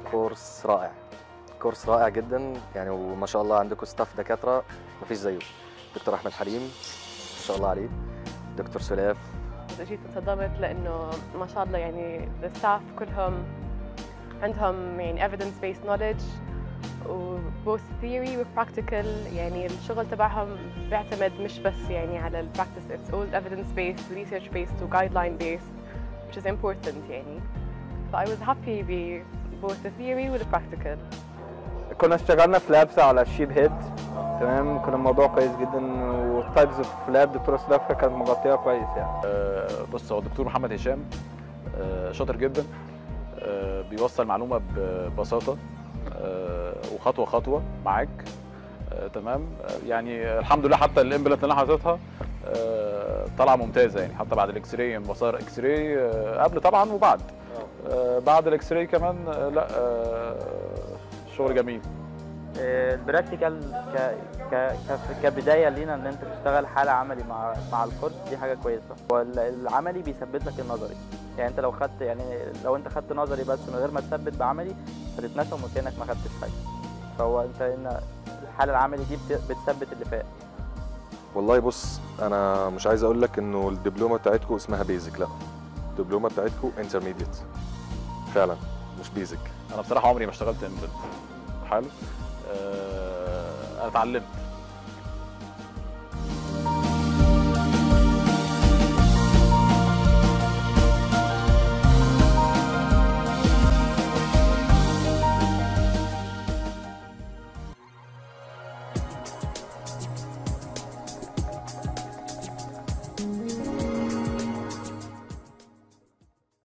كورس رائع كورس رائع جدا يعني وما شاء الله عندكم ستاف دكاتره ما فيش زيه دكتور احمد حليم ما شاء الله عليه دكتور سلاف جيت انصدمت لانه ما شاء الله يعني الستاف كلهم عندهم يعني evidence based knowledge و both theory و practical يعني الشغل تبعهم بيعتمد مش بس يعني على ال practice it's all evidence based research based و guideline based which is important يعني ف I was happy ب both the theory و the practical كنا اشتغلنا في لابس على الشيب هيد تمام كان الموضوع كويس جدا والتايبز في لاب دكتوره سلافكا كانت مغطيه كويس يعني آه، بص هو الدكتور محمد هشام آه، شاطر جدا آه، بيوصل معلومه ببساطه آه، وخطوه خطوه معاك آه، تمام آه، يعني الحمد لله حتى الامبلانت اللي انا حاططها آه، طالعه ممتازه يعني حتى بعد الاكس راي مسار اكس راي آه، قبل طبعا وبعد آه، بعد الاكس راي كمان آه، لا آه، شغل جميل البراكتيكال ك... ك... ك... كبدايه لينا ان انت تشتغل حاله عملي مع مع الكورس دي حاجه كويسه والعملي بيثبت لك النظري يعني انت لو خدت يعني لو انت خدت نظري بس من غير ما تثبت بعملي هتتنسى وكانك ما خدتش حاجه فهو انت ان الحاله العملي دي بت... بتثبت اللي فات والله بص انا مش عايز اقول لك انه الدبلومه بتاعتكم اسمها بيزك لا الدبلومه بتاعتكم انترميديت فعلا مش بيزك انا بصراحه عمري ما اشتغلت امبلانت حلو آه، انا اتعلمت